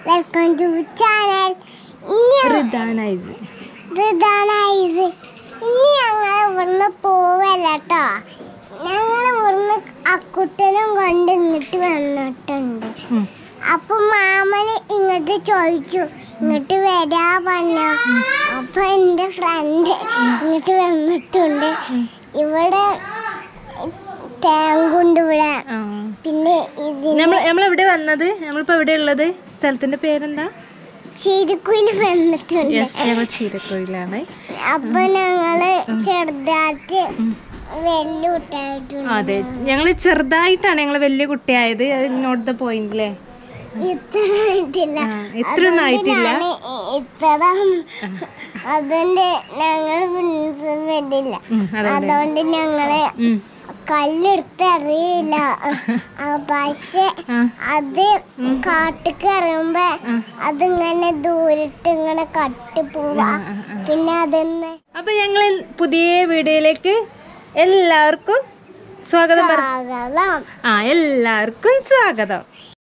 Welcome to channel ഇനി റിദാനൈസ് ഇതാണ് ice ഇനി ഞങ്ങൾ ഇവിടുന്ന് പോവല്ല കേട്ടോ ഞങ്ങൾ ഇവിടുന്ന് അക്കുട്ടനും കൊണ്ട് ഇങ്ങോട്ട് വന്നിട്ടുണ്ട് അപ്പൊ മാമന് ഇങ്ങോട്ട് ചോദിച്ചു ഇങ്ങോട്ട് വരാ പറഞ്ഞു അപ്പൊ എന്റെ ഫ്രണ്ട് ഇങ്ങോട്ട് വന്നിട്ടുണ്ട് ഇവിടെ ടാങ്കുണ്ട് ഇവിടെ പിന്നെ ഇതിന് നമ്മൾ നമ്മൾ എവിടെ വന്നത് നമ്മളിപ്പോ എവിടെ ഉള്ളത് സ്ഥലത്തിന്റെ പേരെന്താ ചിരുക്കുയിൽ വന്നിട്ടുണ്ട് യെസ് ഞങ്ങൾ ചീരക്കോയിലാണ് അപ്പൊ ഞങ്ങള് ചെറുതായിട്ട് വെല്ലു വിട്ടായിട്ടുണ്ട് അതെ ഞങ്ങൾ ചെറുതായിട്ടാണ് ഞങ്ങൾ വലിയ കുട്ടിയായത് അത് നോട്ട് ദ പോയിന്റ് അല്ലേ ഇത്ര ആയിട്ടില്ല ആ, ഇത്രയൊന്നും ആയിട്ടില്ല ഞാന് ഇത്ര അതുകൊണ്ട് ഞങ്ങൾ ഫ്രണ്ട്സ് വരില്ല ഉം, അതുകൊണ്ട് അതുകൊണ്ട് ഞങ്ങള് ഉം. കല്ലെടുത്ത് അറിയില്ല ആ, പക്ഷെ ആ. അത് കാട്ടിക്ക് ഇറങ്ങുമ്പോ അതിങ്ങനെ ദൂരിട്ട് ഇങ്ങനെ കട്ടി പോവാ പിന്നെ അതെന്ന് അപ്പൊ ഞങ്ങൾ പുതിയ വീഡിയോയിലേക്ക് എല്ലാവർക്കും സ്വാഗതം പറ സ്വാഗതം ആ എല്ലാവർക്കും സ്വാഗതം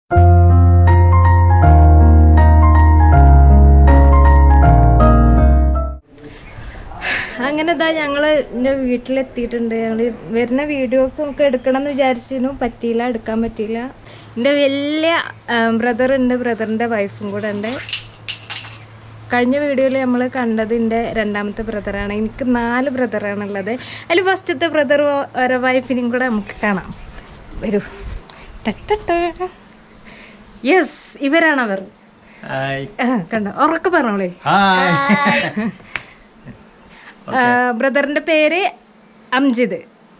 അങ്ങനെ ഇതാ ഞങ്ങൾ എൻ്റെ വീട്ടിലെത്തിയിട്ടുണ്ട് ഞങ്ങൾ വരുന്ന വീഡിയോസും ഒക്കെ എടുക്കണം എന്ന് വിചാരിച്ചിരുന്നു പറ്റിയില്ല എടുക്കാൻ പറ്റിയില്ല എൻ്റെ വലിയ ബ്രദർ ഉണ്ട് ബ്രദറിൻ്റെ വൈഫും കൂടെ ഉണ്ട് കഴിഞ്ഞ വീഡിയോയിൽ നമ്മൾ കണ്ടത് എൻ്റെ രണ്ടാമത്തെ ബ്രദറാണ് എനിക്ക് നാല് ബ്രദറാണുള്ളത് അതിൽ ഫസ്റ്റത്തെ ബ്രദർ ഓരോ വൈഫിനെയും കൂടെ നമുക്ക് കാണാം വരൂ യെസ് ഇവരാണ് അവർ ഹായ് ആ, കണ്ടോ ഉറക്കെ പറഞ്ഞോളേ ഹായ് ബ്രദറിൻ്റെ പേര് അംജിദ്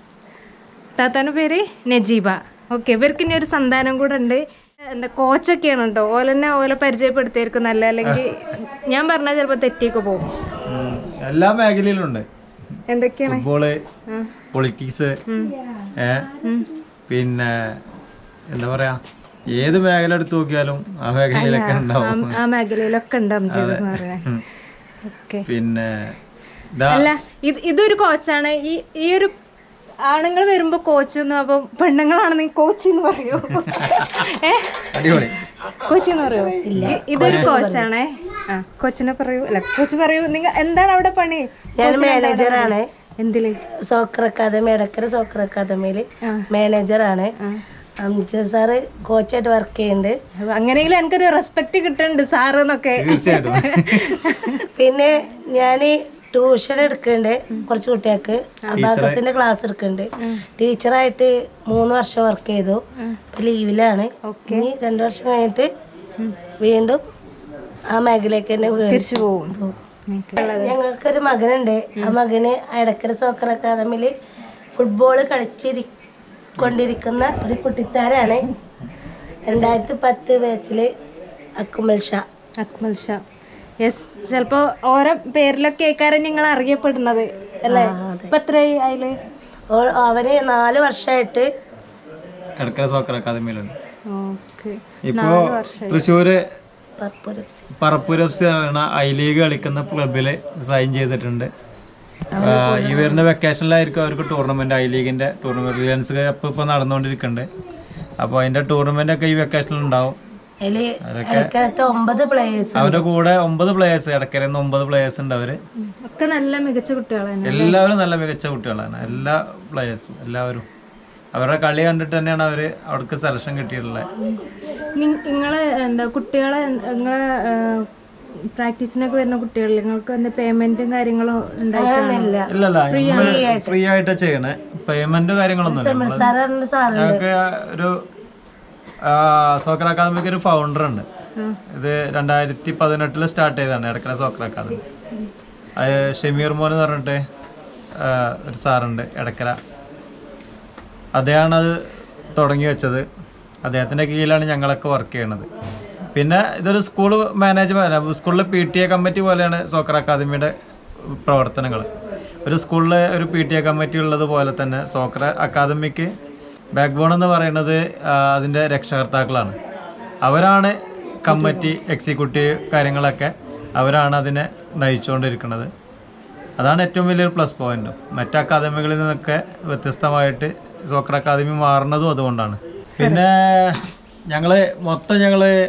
താത്താൻ്റെ പേര് നജീബ ഓക്കെ ഇവർക്ക് ഇനി ഒരു സന്താനം കൂടെ ഉണ്ട് എന്താ കോച്ചൊക്കെയാണ് കേട്ടോ ഓലെന്നെ ഓലെ പരിചയപ്പെടുത്തിയായിരിക്കും നല്ല അല്ലെങ്കിൽ ഞാൻ പറഞ്ഞാൽ ചിലപ്പോൾ തെറ്റിയൊക്കെ പോകും ഉം, എല്ലാ മേഖലയിലും ഉണ്ട് എന്തൊക്കെയാണ് ഫുട്ബോള് ആ. പൊളിറ്റിക്സ് ഉം. ഏ പിന്നെ എന്താ പറയാ ഏത് മേഖല എടുത്തു നോക്കിയാലും ആ മേഖലയിലൊക്കെ ഉണ്ടാവും ആ- ആ മേഖലയിലൊക്കെ ഉണ്ട് അംജിദ് എന്ന് പറയാൻ ഉം. ഓക്കെ പിന്നെ ഇതാ അല്ല ഇത് ഇതൊരു കോച്ചാണ് ഈ ഈ ഒരു ആണുങ്ങൾ വരുമ്പോ കോച്ച് എന്ന് അപ്പൊ പെണ്ണുങ്ങളാണെന്നെങ്കിൽ കോച്ച് എന്ന് പറയൂ ഏ അടിപൊളി കോച്ച് എന്ന് പറയൂ ഇ- ഇതൊരു കോച്ചാണേ ആ കോച്ചിനെ പറയൂ അല്ല കോച്ച് പറയൂ നിങ്ങൾ എന്താണ് അവിടെ പണി ഞാൻ മാനേജറാണ് എന്തില് സോക്കർ അക്കാദമി എടക്കര സോക്കർ അക്കാദമിയില് ആ. മാനേജറാണ് അംജദ് സാറ് കോച്ചായിട്ട് വർക്ക് ചെയ്യുന്നുണ്ട് അപ്പൊ അങ്ങനെയെങ്കിലും എനിക്കൊരു റെസ്പെക്ട് കിട്ടുന്നുണ്ട് സാറ് എന്നൊക്കെ തീർച്ചയായിട്ടും പിന്നെ ഞാൻ ട്യൂഷൻ എടുക്കുന്നുണ്ട് കുറച്ച് കുട്ടികൾക്ക് അബാക്കസിന്റെ ക്ലാസ് എടുക്കുന്നുണ്ട് ടീച്ചറായിട്ട് മൂന്ന് വർഷം വർക്ക് ചെയ്തു ഇപ്പൊ ലീവിലാണ് ഇനി രണ്ടു വർഷം കഴിഞ്ഞിട്ട് വീണ്ടും ആ മേഖലയ്ക്ക് തന്നെ കയറി തിരിച്ചു പോവും ഞങ്ങൾക്കൊരു മകനുണ്ട് ആ മകന് എടക്കര സോക്കർ അക്കാദമിയിൽ ഫുട്ബോൾ കളിച്ചിരി കൊണ്ടിരിക്കുന്ന ഒരു കുട്ടിത്താരാണ് രണ്ടായിരത്തി പത്ത് ബാച്ചില് അക്കുമൽ ഷാ അക്മൽ ഷാ യെസ് ചിലപ്പോ ഓരോ പേരിലൊക്കെ കേൾക്കാരും നിങ്ങൾ അറിയപ്പെടുന്നത് അല്ലേ ഇപ്പൊ എത്രയായി അതില് ഓ- അവന് നാല് വർഷമായിട്ട് എടക്കര സോക്കർ അക്കാദമിയിലുണ്ട് ഓക്കെ ഇപ്പോ Thrissur Parappur F C Parappur F C പറയുന്ന ഐ ലീഗ് കളിക്കുന്ന ക്ലബില് സൈൻ ചെയ്തിട്ടുണ്ട് ആ, ഈ വരുന്ന വെക്കേഷനിലായിരിക്കും അവർക്ക് ടൂർണമെന്റ് ഐ ലീഗിന്റെ ടൂർണമെന്റ് റിലയൻസ് കപ്പ് ഇപ്പൊ നടന്നുകൊണ്ടിരിക്കുന്നുണ്ട് അപ്പോൾ അതിന്റെ ടൂർണമെന്റ് ഒക്കെ ഈ വെക്കേഷനിൽ ഉണ്ടാവും അതില് ഇടക്കാലത്ത് ഒമ്പത് പ്ലേയേഴ്സ് അവരുടെ കൂടെ ഒമ്പത് പ്ലേയേഴ്സ് ഇടയ്ക്കര ഒമ്പത് പ്ലേയേഴ്സ് ഉണ്ട് അവര് ഒക്കെ നല്ല മികച്ച കുട്ടികളാണ് എല്ലാവരും നല്ല മികച്ച കുട്ടികളാണ് എല്ലാ പ്ലേയേഴ്സും എല്ലാവരും അവരുടെ കളി കണ്ടിട്ട് തന്നെയാണ് അവര് അവർക്ക് സെലക്ഷൻ കിട്ടിയിട്ടുള്ളത് നിങ്ങള് എന്താ കുട്ടികളെ നിങ്ങളെ പ്രാക്ടീസിനൊക്കെ വരുന്ന കുട്ടികൾ നിങ്ങൾക്ക് എന്താ പേയ്മെന്റും കാര്യങ്ങളും ഉണ്ടായിട്ടാണോ ഇല്ലല്ല നമ്മള് ഫ്രീ ആയിട്ട് ചെയ്യണേ പേയ്മെന്റ് കാര്യങ്ങളൊന്നും ഇല്ല സാറുണ്ട് സാറ് ഞങ്ങൾക്ക് ഒരു സോക്കർ അക്കാദമിക്ക് ഒരു ഫൗണ്ടർ ഉണ്ട് ഇത് രണ്ടായിരത്തി പതിനെട്ടില് സ്റ്റാർട്ട് ചെയ്തതാണ് എടക്കര സോക്കർ അക്കാദമി അത് ഷമീർ മോൻ എന്ന് പറഞ്ഞിട്ട് ആ, ഒരു സാറുണ്ട് എടക്കര അദ്ദേഹമാണ് അത് തുടങ്ങി വെച്ചത് അദ്ദേഹത്തിൻ്റെ കീഴിലാണ് ഞങ്ങളൊക്കെ വർക്ക് ചെയ്യണത് പിന്നെ ഇതൊരു സ്കൂൾ മാനേജ്മെന്റ് സ്കൂളിലെ പി ടി എ കമ്മിറ്റി പോലെയാണ് സോക്കർ അക്കാദമിയുടെ പ്രവർത്തനങ്ങൾ ഒരു സ്കൂളിൽ ഒരു പി ടി എ കമ്മിറ്റി ഉള്ളത് പോലെ തന്നെ സോക്കർ അക്കാദമിക്ക് ബാക്ക് ബോൺ എന്ന് പറയുന്നത് ആ, അതിൻ്റെ രക്ഷകർത്താക്കളാണ് അവരാണ് കമ്മിറ്റി എക്സിക്യൂട്ടീവ് കാര്യങ്ങളൊക്കെ അവരാണ് അതിനെ നയിച്ചുകൊണ്ടിരിക്കുന്നത് അതാണ് ഏറ്റവും വലിയൊരു പ്ലസ് പോയിന്റ് മറ്റ് അക്കാദമികളിൽ നിന്നൊക്കെ വ്യത്യസ്തമായിട്ട് സോക്കർ അക്കാദമി മാറുന്നതും അതുകൊണ്ടാണ് പിന്നെ ഞങ്ങള് മൊത്തം ഞങ്ങള്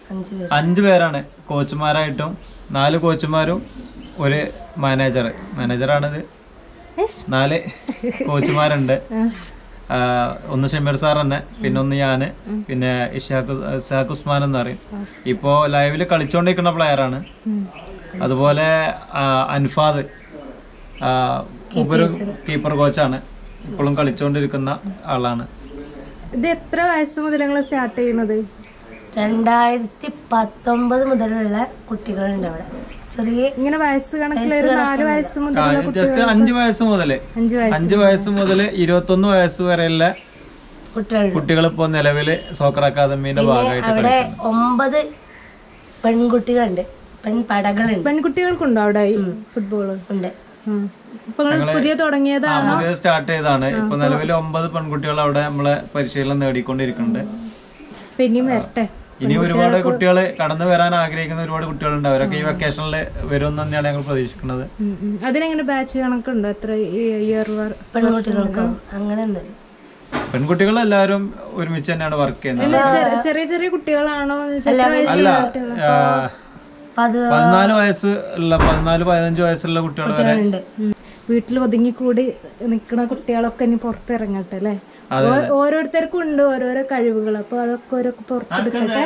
അഞ്ചു പേര് അഞ്ച് പേരാണ് കോച്ചുമാരായിട്ടും നാല് കോച്ചുമാരും ഒരു മാനേജർ മാനേജറാണിത് നാല് കോച്ചുമാരുണ്ട് ആ, ഒന്ന് ഷമീർ സാർ തന്നെ പിന്നെ ഒന്ന് ഞാന് പിന്നെ ഇഷാഖ് ഇഷാഖ് ഉസ്മാൻ എന്ന് പറയും ഇപ്പോ ലൈവില് കളിച്ചോണ്ടിരിക്കുന്ന പ്ലെയറാണ് അതുപോലെ ആ, അൻഫാദ് ആ, മൂപ്പരും കീപ്പർ കോച്ചാണ് ഇപ്പോഴും കളിച്ചോണ്ടിരിക്കുന്ന ആളാണ് ഇത് എത്ര വയസ്സ് മുതൽ നിങ്ങൾ സ്റ്റാർട്ട് ചെയ്യുന്നത് രണ്ടായിരത്തി പത്തൊമ്പത് മുതലുള്ള കുട്ടികളുണ്ട് അവിടെ ചെറിയ ഇങ്ങനെ വയസ്സ് കണക്കിൽ ഒരു നാല് വയസ്സ് മുതൽ ജസ്റ്റ് അഞ്ച് വയസ്സ് മുതല് അഞ്ച് വയസ്സ് അഞ്ച് വയസ്സ് മുതൽ ഇരുപത്തൊന്ന് വയസ്സ് വരെയുള്ള കുട്ടികളുണ്ട് കുട്ടികൾ ഇപ്പോൾ നിലവില് സോക്കർ അക്കാദമിന്റെ ഭാഗമായിട്ട് അവിടെ ഒമ്പത് പെൺകുട്ടികളുണ്ട് പെൺപടകളുണ്ട് പെൺകുട്ടികൾക്കുണ്ടോ അവിടെ ഫുട്ബോള് ഉണ്ട് ഇപ്പൊ നിങ്ങൾ പുതിയ തുടങ്ങിയതാ ആ, പുതിയ സ്റ്റാർട്ട് ചെയ്താണ് ഇപ്പൊ നിലവിൽ ഒമ്പത് പെൺകുട്ടികൾ അവിടെ നമ്മളെ പരിശീലനം നേടിക്കൊണ്ടിരിക്കുന്നുണ്ട് പിന്നെയും വരട്ടെ ഇനി ഒരുപാട് കുട്ടികൾ കടന്നു വരാൻ ആഗ്രഹിക്കുന്ന ഒരുപാട് കുട്ടികളുണ്ട് അവരൊക്കെ ഈ വെക്കേഷനിൽ വരുമെന്ന് തന്നെയാണ് ഞങ്ങൾ പ്രതീക്ഷിക്കുന്നത് ഉം, ഉം. അതിനെങ്ങനെ ബാച്ച് കണക്കുണ്ടോ എത്ര ഇയർ പെൺകുട്ടികൾക്കോ അങ്ങനെ ഒന്നും പെൺകുട്ടികൾ എല്ലാവരും ഒരുമിച്ച് തന്നെയാണ് വർക്ക് ചെയ്യുന്നത് ചെറിയ ചെറിയ കുട്ടികളാണോ എത്ര വയസ്സ് അല്ല ആ, പത് പതിനാല് വയസ്സ് ഉള്ള പതിനാല് പതിനഞ്ച് വയസ്സുള്ള കുട്ടികൾ വരെ ഉണ്ട് വീട്ടിൽ ഒതുങ്ങിക്കൂടി നിൽക്കുന്ന കുട്ടികളൊക്കെ ഇനി പുറത്തിറങ്ങട്ടെ അല്ലേ ഓ- ഓരോരുത്തർക്കും ഉണ്ട് ഓരോരോ കഴിവുകൾ അപ്പൊ അതൊക്കെ ഓരോ പുറത്തെടുക്കട്ടെ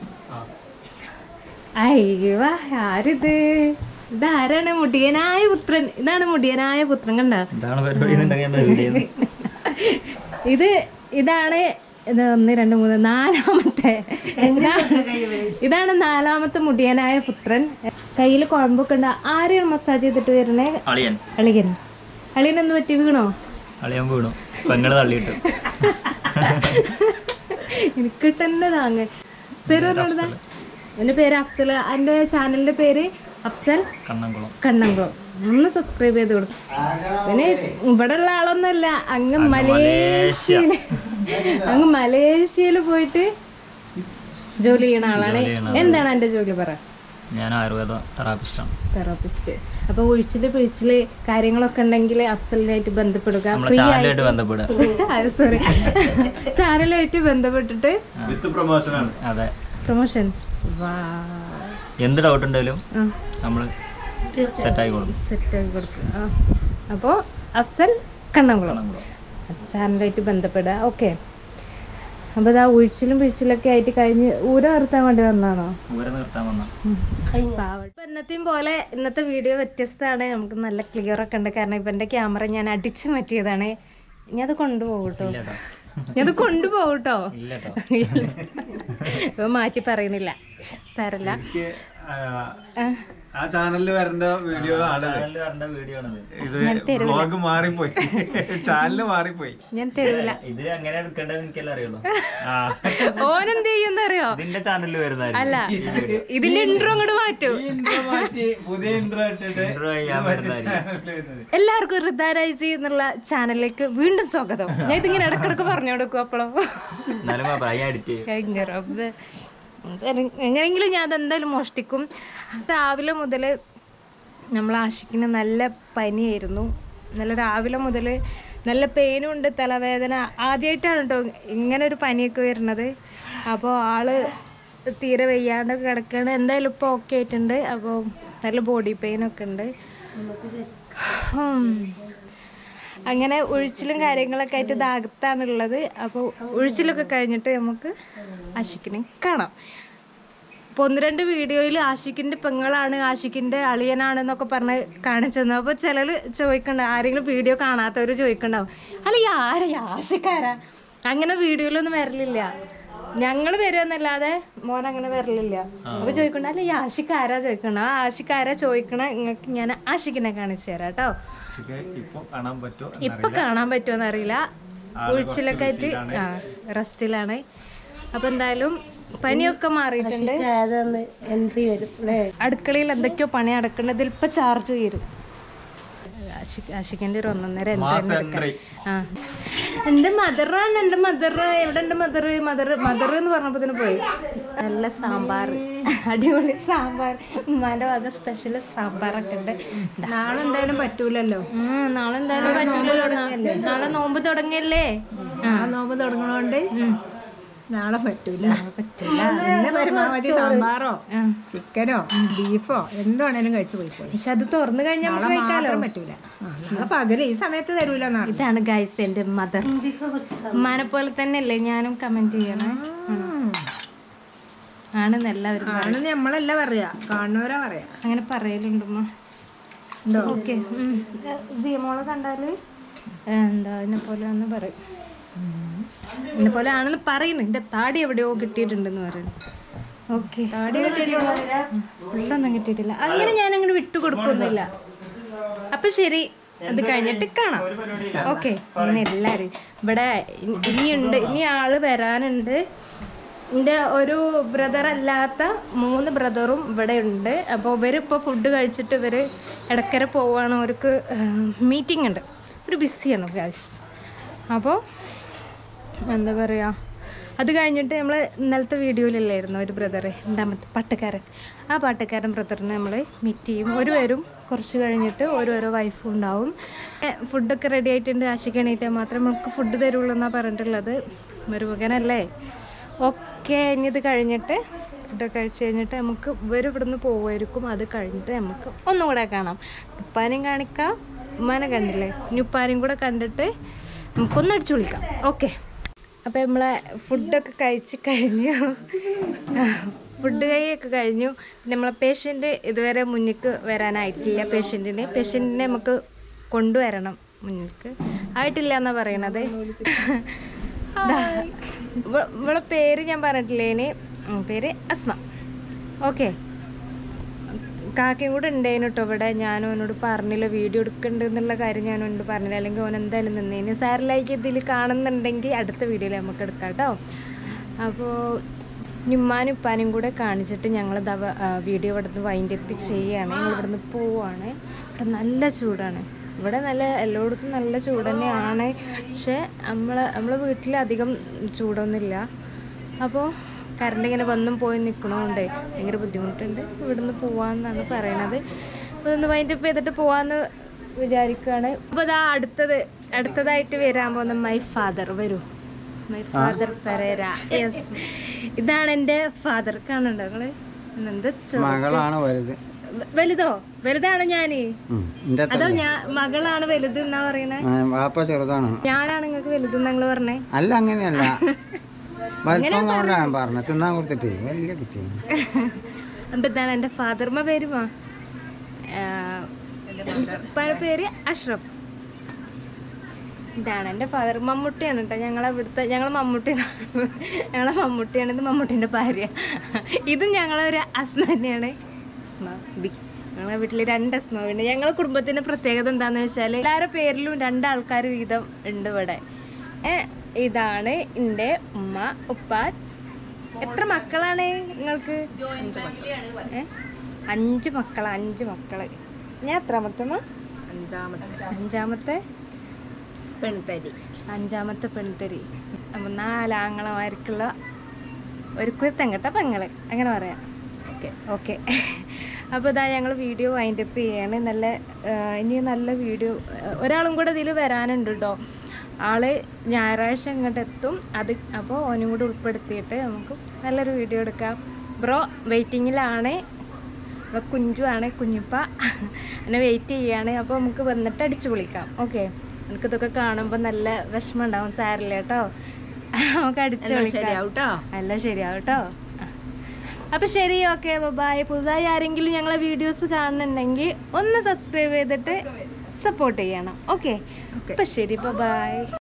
അയ്യോ ആരിത് ഇതാരാണ് മുടിയനായ പുത്രൻ ഇതാണ് മുടിയനായ പുത്രൻ കണ്ട ഇതാണ് പരിപാടി ഇത് ഇതാണ് ഇത് ഒന്ന് രണ്ട് മൂന്ന് നാലാമത്തെ ഇതാ- ഇതാണ് നാലാമത്തെ മുടിയനായ പുത്രൻ കയ്യിൽ കുഴമ്പൊക്കെ ഉണ്ട് ആരെയാണ് മസാജ് ചെയ്തിട്ട് വരുന്നേ അളിയൻ അളിയൻ അളിയൻ എന്ത് പറ്റി വീണോ അളിയൻ വീണു പെങ്ങള് തള്ളിയിട്ടു എനിക്ക് തന്നെ താങ്ങ് പേര് പറഞ്ഞോടാ എന്റെ പേര് അഫ്സൽ എന്റെ ചാനലിന്റെ പേര് അഫ്സൽ കണ്ണംകുളം കണ്ണംകുളം ഒന്ന് സബ്സ്ക്രൈബ് ചെയ്ത് കൊടുക്കും പിന്നെ ഇവിടെ ഉള്ള ആളൊന്നുമല്ല അങ്ങ് മലേഷ്യയില് അങ്ങ് മലേഷ്യയിൽ പോയിട്ട് ജോലി ചെയ്യണ ആളാണ് എന്താണ് എന്റെ ജോലി പറ ഞാൻ ആയുർവേദ തെറാപ്പിസ്റ്റാണ് തെറാപ്പിസ്റ്റ് അപ്പൊ ഒഴിച്ചില് പിഴിച്ചില് കാര്യങ്ങളൊക്കെ ഉണ്ടെങ്കിൽ അഫ്സലിനായിട്ട് ബന്ധപ്പെടുക ഫ്രീ ആയിട്ട് ബന്ധപ്പെടുക സോറി ചാനലുമായിട്ട് ബന്ധപ്പെട്ടിട്ട് വിത്ത് പ്രൊമോഷനാണ് അതെ പ്രൊമോഷൻ വാ എന്ത് ഡൗട്ട് ഉണ്ടെങ്കിലും ആ നമ്മൾ സെറ്റായി കൊടുക്കും സെറ്റ് ആക്കി കൊടുക്കുക ആ അപ്പോൾ അഫ്സൽ കണ്ണംകുളം ചാനലായിട്ട് ബന്ധപ്പെടുക ഓക്കെ അപ്പോൾ ഇതാ ഉഴിച്ചിലും പിഴിച്ചിലൊക്കെ ആയിട്ട് കഴിഞ്ഞ് ഊര നിർത്താൻ വേണ്ടി വന്നാണോ ഊരെ നിർത്താൻ വന്ന പാവം. ഇപ്പൊ എന്നത്തെയും പോലെ ഇന്നത്തെ വീഡിയോ വ്യത്യസ്തമാണ് നമുക്ക് നല്ല ക്ലിയർ ഒക്കെ ഉണ്ട് കാരണം ഇപ്പൊ എന്റെ ക്യാമറ ഞാൻ അടിച്ചു മാറ്റിയതാണ് ഞാൻ അത് കൊണ്ടുപോകും കേട്ടോ ഞാൻ അത് കൊണ്ടുപോകും കേട്ടോ ഇല്ലട്ടോ ഇപ്പൊ മാറ്റി പറയുന്നില്ല സാരല്ല എനിക്ക് ആ, ആ, ആ ചാനലിൽ വരേണ്ട വീഡിയോ ആണ് വരേണ്ട വീഡിയോ ആണത് ഇത് വ്ളോഗ് മാറിപ്പോയി ചാനല് മാറിപ്പോയി ഞാൻ തരൂല ഇത് എങ്ങനെ എടുക്കേണ്ടത് എനിക്കെല്ലാം അറിയുള്ളൂ ആ ഓനെന്ത് ചെയ്യുന്ന അറിയോ ഇതിന്റെ ചാനലിൽ വരുന്നതായിരിക്കും അല്ല ഇതിന്റെ ഇൻട്രോ അങ്ങോട്ട് മാറ്റൂ ഈ intro മാറ്റി പുതിയ ഇൻട്രോ ഇട്ടിട്ട് Intro ചെയ്യാൻ ഇത് മറ്റേ വരുന്നതായിരിക്കും. channel ല് വരുന്നത്. എല്ലാവർക്കും ഹൃദയരാജി എന്നുള്ള ചാനലിലേക്ക് വീണ്ടും സ്വാഗതം ഞാൻ ഇതിങ്ങനെ ഇടക്കിടക്ക് പറഞ്ഞു കൊടുക്കും അപ്പോഴോ എന്നാലും കുഴപ്പമില്ല, ഞാൻ എഡിറ്റ് ചെയ്യും ഭയങ്കര റബ്ബേ. എന്തായാലും എങ്ങനെയെങ്കിലും ഞാൻ അതെന്തായാലും മോഷ്ടിക്കും രാവിലെ മുതൽ നമ്മൾ ആഷിക്കിന് നല്ല പനിയായിരുന്നു നല്ല രാവിലെ മുതൽ നല്ല പെയിനും ഉണ്ട് തലവേദന ആദ്യമായിട്ടാണ് കേട്ടോ ഇങ്ങനെ ഒരു പനിയൊക്കെ വരുന്നത് അപ്പോൾ ആള് തീരെ വയ്യാണ്ട് കിടക്കുകയാണ് എന്തായാലും ഇപ്പോൾ ഓക്കെ ആയിട്ടുണ്ട് അപ്പോൾ നല്ല ബോഡി പെയിനൊക്കെ ഉണ്ട് ഉം. അങ്ങനെ ഒഴിച്ചിലും കാര്യങ്ങളൊക്കെ ആയിട്ട് ഇത് അകത്താണുള്ളത് അപ്പോൾ ഒഴിച്ചിലൊക്കെ കഴിഞ്ഞിട്ട് നമുക്ക് ആഷിക്കിനെ കാണാം അപ്പോൾ ഒന്ന് രണ്ട് വീഡിയോയിൽ ആഷിക്കിൻ്റെ പെങ്ങളാണ് ആഷിക്കിൻ്റെ അളിയനാണെന്നൊക്കെ പറഞ്ഞ് കാണിച്ചത് അപ്പോൾ ചിലർ ചോദിക്കണ്ട ആരെങ്കിലും വീഡിയോ കാണാത്തവർ ചോദിക്കണ്ടാവും അല്ല ഈ ആരാ ഈ ആഷിക്കാരാ അങ്ങനെ വീഡിയോയിലൊന്നും വരലില്ല ഞങ്ങൾ വരുമെന്നല്ലാതെ മോൻ അങ്ങനെ വരലില്ല അപ്പോൾ ചോദിക്കണ്ട അല്ല ഈ ആഷിക്കാരാ ചോദിക്കണ്ട ആ ആഷിക്കാരാ ചോദിക്കണ നിങ്ങൾക്ക് ഞാൻ ആഷിക്കിനെ കാണിച്ചു തരാം കേട്ടോ ഉച്ചയ്ക്ക് ഇപ്പൊ കാണാൻ പറ്റുമോ ഇപ്പൊ കാണാൻ പറ്റുമോന്ന് അറിയില്ല ഉഴിച്ചിലൊക്കെ ആയിട്ട് ആ റെസ്റ്റിലാണ് അപ്പൊ എന്തായാലും പനിയൊക്കെ മാറിയിട്ടുണ്ട് അതൊന്ന് എൻട്രി വരും അല്ലേ അടുക്കളയിൽ എന്തൊക്കെയോ പണി നടക്കുന്നത് ഇപ്പൊ ചാർജ് തീരും ആശിക്- ആശിക്കിന്റെ ഒരു ഒന്നൊന്നര മാസ് എൻട്രി ആ എന്റെ മദറാണ് എന്റെ മദർ എവിടെ എന്റെ മദർ മദർ മദർ എന്ന് പറഞ്ഞപ്പോ പോയി നല്ല സാമ്പാർ അടിപൊളി സാമ്പാർ ഉമ്മാന്റെ വക സ്പെഷ്യൽ സാമ്പാറൊക്കെ ഉണ്ട് നാളെ എന്തായാലും പറ്റൂലല്ലോ നാളെ എന്തായാലും പറ്റൂലല്ലോ നാളെ നോമ്പ് തുടങ്ങിയല്ലേ ആ നോമ്പ് തുടങ്ങണോണ്ട് നാളെ പറ്റൂല പറ്റൂല ഇന്ന് പരമാവധി സാമ്പാറോ ചിക്കനോ ബീഫോ എന്താണേലും കഴിച്ചു പോയിക്കോളി പക്ഷെ അത് തുറന്നു കഴിഞ്ഞാൽ നാളെ മാത്രം പറ്റൂല ആ, നാളെ പകല് ഈ സമയത്ത് തരൂല ഇതാണ് ഗൈസ് എന്റെ മദർ ഉമ്മാനെ പോലെ തന്നെയല്ലേ ഞാനും കമന്റ് ചെയ്യണേ ആണെന്ന് എല്ലാവരും പറയും. ആണെന്ന് നമ്മളല്ല പറയാ കാണുന്നവരാ പറയാ അങ്ങനെ പറയലുണ്ടുമ്മ ഓക്കെ സിയമോളെ കണ്ടാല് എന്താ എന്നെ പോലെ എന്ന് പറയും എന്നെ പോലെ ആണെന്ന് പറയുന്നു എന്റെ താടി എവിടെയോ കിട്ടിയിട്ടുണ്ടെന്ന് പറയുന്നു ഓക്കെ താടി കിട്ടിയിട്ടില്ല ഫുള്ളൊന്നും കിട്ടിയിട്ടില്ല അങ്ങനെ ഞാൻ അങ്ങനെ വിട്ടുകൊടുക്കൊന്നുമില്ല അപ്പൊ ശരി അത് കഴിഞ്ഞിട്ട് കാണാം ഓക്കെ ഇങ്ങനെ എല്ലാരും ഇവിടെ ഇ- ഇനിയുണ്ട് ഇനി ആള് വരാനുണ്ട് എൻ്റെ ഒരു ബ്രദർ അല്ലാത്ത മൂന്ന് ബ്രദറും ഇവിടെ ഉണ്ട് അപ്പോൾ ഇവരിപ്പോൾ ഫുഡ് കഴിച്ചിട്ട് ഇവർ ഇടയ്ക്കര പോവാണ് അവർക്ക് മീറ്റിംഗ് ഉണ്ട് ഒരു ബിസിയാണ് ഗായ്സ് അപ്പോൾ എന്താ പറയുക അത് കഴിഞ്ഞിട്ട് നമ്മൾ ഇന്നലത്തെ വീഡിയോയിലല്ലായിരുന്നു ഒരു ബ്രദർ രണ്ടാമത്തെ പാട്ടുകാരൻ ആ പാട്ടുകാരൻ ബ്രദറിനെ നമ്മൾ മീറ്റ് ചെയ്യും ഒരു പേരും കുറച്ച് കഴിഞ്ഞിട്ട് ഓരോരോ വൈഫും ഉണ്ടാവും ഫുഡൊക്കെ റെഡി ആയിട്ടുണ്ട് ആശിക്ക് എണീറ്റാൽ മാത്രമേ നമുക്ക് ഫുഡ് തരുള്ളൂ എന്നാണ് പറഞ്ഞിട്ടുള്ളത് മരുമകനല്ലേ ഓക്കെ ഇനി ഇത് കഴിഞ്ഞിട്ട് ഫുഡൊക്കെ കഴിച്ച് കഴിഞ്ഞിട്ട് നമുക്ക് ഇവർ ഇവിടുന്ന് പോവുമായിരിക്കും അത് കഴിഞ്ഞിട്ട് നമുക്ക് ഒന്നും കൂടെ കാണാം ഉപ്പാനെയും കാണിക്കാം ഉമ്മാനെ കണ്ടില്ലേ ഇനി ഉപ്പാനെയും കൂടെ കണ്ടിട്ട് നമുക്കൊന്ന് അടിച്ചു വിളിക്കാം ഓക്കെ അപ്പോൾ നമ്മളെ ഫുഡൊക്കെ കഴിച്ച് കഴിഞ്ഞു ഫുഡ് കഴിയൊക്കെ കഴിഞ്ഞു പിന്നെ നമ്മളെ പേഷ്യൻ്റ് ഇതുവരെ മുന്നിക്ക് വരാനായിട്ടില്ല പേഷ്യൻറ്റിന് പേഷ്യൻറ്റിനെ നമുക്ക് കൊണ്ടുവരണം മുന്നിക്ക് ആയിട്ടില്ല എന്നാണ് പറയണത് ദാ, ഇവ- ഇവളെ പേര് ഞാൻ പറഞ്ഞിട്ടില്ലേന് ഉം, പേര് അസ്മ ഓക്കെ കാക്കയും കൂടെ ഉണ്ടായിരുന്നു കേട്ടോ ഇവിടെ ഞാനും അവനോട് പറഞ്ഞില്ല വീഡിയോ എടുക്കണ്ട് എന്നുള്ള കാര്യം ഞാൻ അവനോട് പറഞ്ഞില്ല അല്ലെങ്കിൽ അവൻ എന്തായാലും നിന്നേന് സാറിലേക്ക് ഇതിൽ കാണുന്നുണ്ടെങ്കിൽ അടുത്ത വീഡിയോയിൽ നമുക്ക് എടുക്കാം കേട്ടോ അപ്പോൾ ഉമ്മാനും ഉപ്പാനും കൂടെ കാണിച്ചിട്ട് ഞങ്ങൾ വീഡിയോ ഇവിടുന്ന് വൈൻഡ് അപ്പ് ചെയ്യുകയാണ് ഞങ്ങൾ ഇവിടുന്ന് പോവാണ് ഇവിടെ നല്ല ചൂടാണ് ഇവിടെ നല്ല എല്ലായിടത്തും നല്ല ചൂട് തന്നെയാണ് പക്ഷേ നമ്മളെ നമ്മളെ വീട്ടിൽ അധികം ചൂടൊന്നുമില്ല അപ്പോൾ കറണ്ട് ഇങ്ങനെ വന്നും പോയി നിൽക്കണോണ്ട് ഭയങ്കര ബുദ്ധിമുട്ടുണ്ട് ഇവിടുന്ന് പോവാന്നാണ് പറയണത് അപ്പോൾ ഒന്ന് വൈൻഡ് അപ്പ് ചെയ്തിട്ട് പോവാന്ന് വിചാരിക്കുകയാണ് അപ്പോൾ ഇതാ അടുത്തത് അടുത്തതായിട്ട് വരാൻ പോകുന്ന മൈ ഫാദർ വരൂ മൈ ഫാദർ പെരേര യെസ് ഇതാണ് എൻ്റെ ഫാദർ കാണുന്നുണ്ടോ നിങ്ങള് എന്താ ചെ- മകളാണ് വലുത് വ- വലുതോ വലുതാണ് ഞാന് ഉം. ഇന്റെ അതോ ഞാൻ മകളാണ് വലുത് എന്നാ പറയണേ ആ, വാപ്പ ചെറുതാണ് ഞാനാണ് നിങ്ങൾക്ക് വലുത് നിങ്ങൾ പറഞ്ഞേ അല്ല അങ്ങനെയല്ല വലിപ്പം കൊണ്ടാണ് ഞാൻ പറഞ്ഞത് തിന്നാൻ കൊടുത്തിട്ട് വലിയ കുട്ടിയാണ് അപ്പൊ ഇതാണ് എൻ്റെ ഫാദർമ പേരുമാ ഉപ്പാന്റെ പേര് അഷ്റഫ് ഇതാണ് എൻ്റെ ഫാദർ മമ്മൂട്ടിയാണ് കേട്ടോ ഞങ്ങളെ ഇവിടുത്തെ ഞങ്ങൾ മമ്മൂട്ടി ഞങ്ങളെ മമ്മൂട്ടിയാണ് ഇത് മമ്മൂട്ടിൻ്റെ ഭാര്യ ഇതും ഞങ്ങളെ ഒരു അസ്മ തന്നെയാണ് അസ്മ ബി ഞങ്ങളെ വീട്ടിൽ രണ്ട് അസ്മാവുണ്ട് ഞങ്ങളെ കുടുംബത്തിൻ്റെ പ്രത്യേകത എന്താണെന്ന് വെച്ചാൽ എല്ലാവരുടെ പേരിലും രണ്ടാൾക്കാർ വീതം ഉണ്ട് ഇവിടെ ഏ, ഇതാണ് എൻ്റെ ഉമ്മ ഉപ്പ എത്ര മക്കളാണ് നിങ്ങൾക്ക് ഏ? അഞ്ച് മക്കള് അഞ്ച് മക്കള് ഞാൻ എത്രാമത്തെ അമ്മ? അഞ്ചാമത്തെ അഞ്ചാമത്തെ പെൺതരി അഞ്ചാമത്തെ പെൺതരി അപ്പൊ നാലാങ്ങളമാർക്കുള്ള ഒരു കുരുത്തങ്കട്ട പെങ്ങള് അങ്ങനെ പറയാം ഓക്കെ ഓക്കെ അപ്പോൾ ഇതാ ഞങ്ങൾ വീഡിയോ വൈൻഡ് അപ്പ് ചെയ്യാണ് നല്ല ആ, ഇനി നല്ല വീഡിയോ ഒരാളും കൂടെ ഇതിൽ വരാനുണ്ട് കേട്ടോ ആള് ഞായറാഴ്ച ഇങ്ങോട്ട് എത്തും അത് അപ്പോൾ ഓനും കൂടെ ഉൾപ്പെടുത്തിയിട്ട് നമുക്ക് നല്ലൊരു വീഡിയോ എടുക്കാം ബ്രോ വെയിറ്റിങ്ങിലാണ് ഇവിടെ കുഞ്ചു ആണ് കുഞ്ഞുപ്പ എന്നെ വെയിറ്റ് ചെയ്യാണ് അപ്പോൾ നമുക്ക് വന്നിട്ട് അടിച്ചു വിളിക്കാം ഓക്കെ എനിക്കിതൊക്കെ കാണുമ്പോൾ നല്ല വിഷമം ഉണ്ടാവും സാരില്ല കേട്ടോ നമുക്ക് അടിച്ചു വിളിക്കാം ശരിയാവൂട്ടോ അല്ല ശരിയാവും കേട്ടോ അപ്പൊ ശരി ഓക്കെ ബൈ പുതുതായി ആരെങ്കിലും ഞങ്ങളെ വീഡിയോസ് കാണുന്നുണ്ടെങ്കിൽ ഒന്ന് സബ്സ്ക്രൈബ് ചെയ്തിട്ട് സപ്പോർട്ട് ചെയ്യണം ഓക്കെ അപ്പൊ ശരി ബൈ